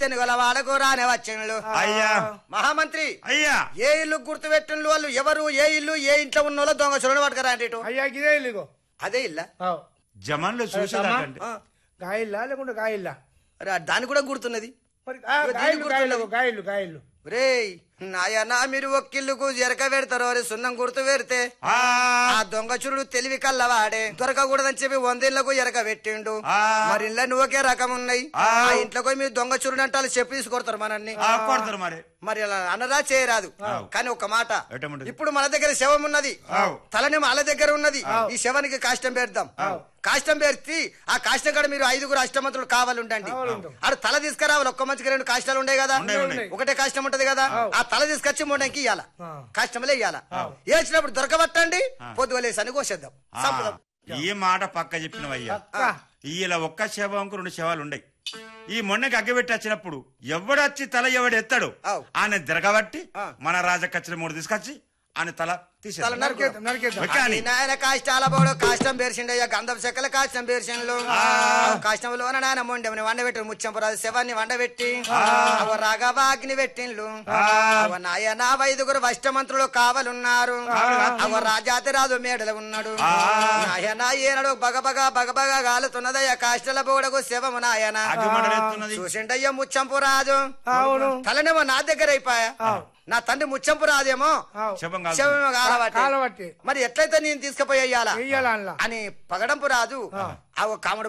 శనుగల వాడకు రానే వచ్చిండ్లు అయ్యా మహామంత్రి అయ్యా ఏ ఇల్లు గుర్తుపెట్టిన వాళ్ళు ఎవరు ఏ ఇల్లు ఏ ఇంట్లో ఉన్న వాళ్ళు దొంగ చూడని పట్టుకరా అంటే ఇటు. అయ్యా గిదే ఇల్లు అదే ఇల్లా అవు. జమాన్లో చూసేదాకండి ఆ. గాయిల్లా లేకుంటే గాయిల్లా అరే, దానికి కూడా గుర్తున్నది మరి ఆ, ఇగో గాయిల్లు దీనికి గాయిల్లు గుర్తున్నది. గాయిల్లు గాయిల్లు రేయ్ నాయనా మీరు ఒక్కిల్లుకు జరక పెడతారు అరే సున్నం గుర్తు పెడితే ఆ, ఆ దొంగచురుడు తెలివి కల్లవాడే దొరకకూడదని చెప్పి వందేళ్లకు ఎరక పెట్టిండు ఆ. మరి ఇంట్లో నువ్వకే రకం ఉన్నాయి ఆ. ఆ ఇంట్లో పోయి మీరు దొంగచురుడు అంటే వాళ్ళు చెప్పి తీసుకొడతారు మనల్ని ఆ, కొడతారు మరి మరి అలా అనరా చేయరాదు కానీ ఒక మాట ఎటముంటది? ఇప్పుడు మన దగ్గర శవం ఉన్నది ఆవ్. తలని మన దగ్గర ఉన్నది ఈ శవానికి కాష్టం పెడదాం కాష్టం పెడితే ఆ కాష్టం కాడ మీరు ఐదుగురు అష్టమంతులు కావాలి ఉండండి కావాలుంటాం. ఆడు తల తీసుకురావాలి ఒక్క మంచికి రెండు కాష్టాలు ఉండే కదా ఉండే, ఉండే. ఒకటే కాష్టం ఉంటది కదా ఆ తల తీసుకొచ్చి మూడంకి ఇయ్యాల ఆ. కాష్టంలో ఇయ్యాల వేసినప్పుడు దొరకబట్టండి పొద్దుగలేసని కోసేద్దాం ఆ, సంపదాం. ఈ మాట పక్క చెప్పినవయ్యా అక్క. ఇలా ఒక్క శవంకు రెండు శవాలు ఉండయి ఈ మొన్నకి అగ్గబెట్టి వచ్చినప్పుడు ఎవడొచ్చి తల ఎవడు ఎత్తాడు ఆవ్. ఆయన తిరగబట్టి ఆ. మన రాజకచ్చరి మూడు తీసుకొచ్చి ఆయన తల తల తీసేది నరికేద్దాం నరికేద్దాం ఓకే అని. ఈ నాయన కాష్టాల పోడు కాష్టం పేర్చిండయ్య గంధం చెక్కల కాష్టం పేర్చిండ్లు కాష్టంలో నాయన మొండెమని వండబెట్టి ముచ్చంపురాజు శవాన్ని వండబెట్టి అవ రాఘవాగ్ని పెట్టిండ్లు అవ నాయన ఐదుగురు అష్టమంత్రులు కావలున్నారు అవ రాజాతి రాజు మేడలు ఉన్నాడు నాయన ఏనాడు బగబగ బగబగ గాలుతున్నదయ్య కాష్టల బోడకు శవము నాయన అగ్గిమండలెత్తున్నది. చూసిండయ్య ముచ్చంపు రాజు అవును తలనేమో నా దగ్గర అయిపోయా నా తండ్రి ముచ్చంపు రాదేమో అవు. శవం కాదు శవమేమో కాలబట్టి కాలబట్టి మరి ఎట్లయితే నేను తీసుకుపోయి అయ్యాలా వెయ్యాల అందులో అని పగడంపు రాజు ఆ కాముడు